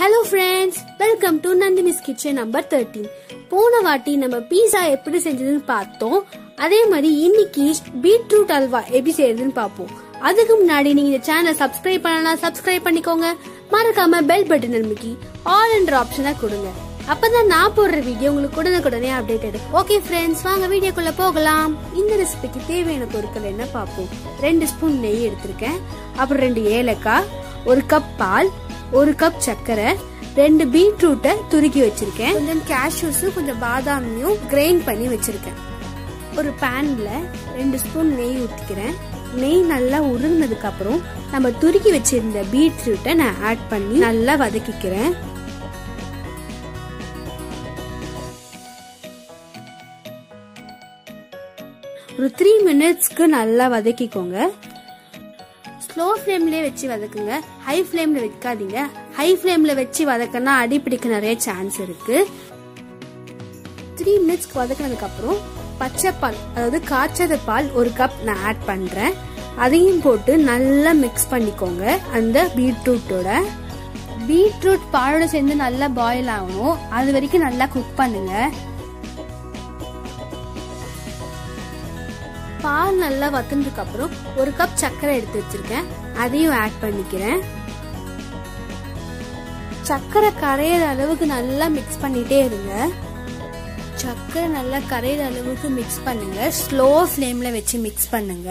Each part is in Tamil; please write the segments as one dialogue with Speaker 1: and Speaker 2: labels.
Speaker 1: hello friends welcome to Nandini's kitchen number thirteen போன வாட்டி நம்ம பீஸா எப்படி செஞ்சதுன்னு பார்த்தோம் அதே மாதிரி இன்னைக்கு பீட்ரூட் அல்வா எப்படி செய்யறதுன்னு பார்ப்போம் அதுக்கு முன்னாடி நீங்க இந்த சேனலை சப்ஸ்கிரைப் பண்ணலாம் சப்ஸ்கிரைப் பண்ணிக்கோங்க மறக்காம பெல் பட்டன் அமைக்கி ஆல் என்ற ஆப்ஷனை கொடுங்க அப்பதான் நான் போடுற வீடியோ உங்களுக்கு உடனுக்குடனே அப்டேட்டட் ஓகே ஃப்ரெண்ட்ஸ் வாங்க வீடியோக்குள்ள போகலாம் இந்த ரெசிபிக்கு தேவையான பொருட்கள் என்ன பார்ப்போம் ரெண்டு ஸ்பூன் நெய் எடுத்திருக்கேன் அப்புறம் ரெண்டு ஏலக்காய் ஒரு கப் பால் ஒரு கப் சர்க்கரை ரெண்டு பீட்ரூட்டை துருக்கி வச்சிருக்கேன் கொஞ்சம் கேஷ்யூஸ் கொஞ்சம் பாதாமையும் கிரைண்ட் பண்ணி வச்சிருக்கேன் ஒரு பேன்ல ரெண்டு ஸ்பூன் நெய் ஊற்றிக்கிறேன் நெய் நல்லா உருகுனதுக்கு அப்புறம் நம்ம துருக்கி வச்சிருந்த பீட்ரூட்டை நான் ஆட் பண்ணி நல்லா வதக்கிக்கிறேன் ஒரு த்ரீ மினிட்ஸ்க்கு நல்லா வதக்கிக்கோங்க ஸ்லோ ஃப்ளேம்லயே வச்சு வதக்குங்க ஹை ஃப்ளேம்ல வைக்காதீங்க ஹை ஃப்ளேம்ல வச்சு வதக்கினா அடி பிடிக்க நிறைய சான்ஸ் இருக்கு த்ரீ மினிட்ஸ்க்கு வதக்கினதுக்கு அப்புறம் பச்சை பால் அதாவது காய்ச்சத பால் ஒரு கப் நான் ஆட் பண்றேன் அதையும் போட்டு நல்லா மிக்ஸ் பண்ணிக்கோங்க அந்த பீட்ரூட்டோட பீட்ரூட் பாலோட சேர்ந்து நல்லா பாயில் ஆகணும் அது வரைக்கும் நல்லா குக் பண்ணுங்க பால் நல்லா வத்துனதுக்கு அப்புறம் ஒரு கப் சர்க்கரை எடுத்து வச்சிருக்கேன் அதையும் ஆட் பண்ணிக்கிறேன் சர்க்கரை கரையிற அளவுக்கு நல்லா மிக்ஸ் பண்ணிட்டே இருங்க சர்க்கரை நல்லா கரையிற அளவுக்கு மிக்ஸ் பண்ணுங்க ஸ்லோ ஃப்ளேம்ல வச்சு மிக்ஸ் பண்ணுங்க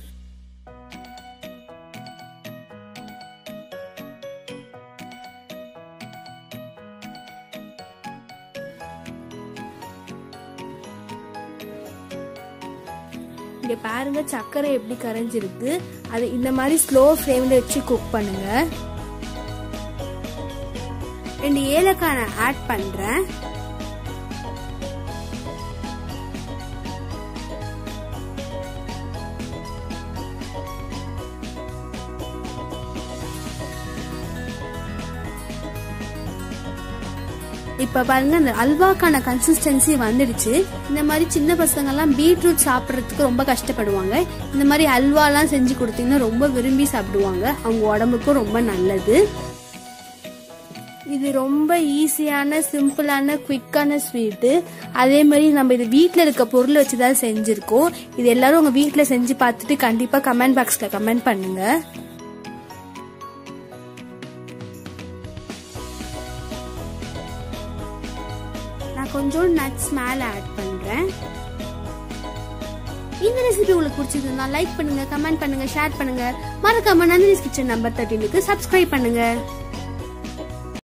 Speaker 1: இங்க பாருங்க சர்க்கரை எப்படி கரைஞ்சிருக்கு அது இந்த மாதிரி ஸ்லோ ஃப்ளேம்ல வச்சு குக் பண்ணுங்க ரெண்டு ஏலக்காய் நான் ஆட் பண்றேன் இப்ப பாருங்க இந்த அல்வாக்கான கன்சிஸ்டன்சி வந்துடுச்சு இந்த மாதிரி சின்ன பசங்க எல்லாம் பீட்ரூட் சாப்பிட்றதுக்கு ரொம்ப கஷ்டப்படுவாங்க இந்த மாதிரி அல்வாலாம் செஞ்சு கொடுத்தீங்கன்னா ரொம்ப விரும்பி சாப்பிடுவாங்க அவங்க உடம்புக்கும் ரொம்ப நல்லது இது ரொம்ப ஈஸியான சிம்பிளான குவிக்கான ஸ்வீட்டு அதே மாதிரி நம்ம இது வீட்டில் இருக்க பொருள் வச்சு தான் செஞ்சுருக்கோம் இது எல்லாரும் உங்கள் வீட்டில் செஞ்சு பார்த்துட்டு கண்டிப்பாக கமெண்ட் பாக்ஸில் கமெண்ட் பண்ணுங்க நான் கொஞ்சம் நட்ஸ் மேலே ஆட் பண்ணுறேன் இந்த ரெசிபி உங்களுக்கு பிடிச்சிருந்தா லைக் பண்ணுங்க கமெண்ட் பண்ணுங்க ஷேர் பண்ணுங்க மறக்காம நந்தினிஸ் கிச்சன் நம்பர் தேர்ட்டீனுக்கு சப்ஸ்கிரைப் பண்ணுங்க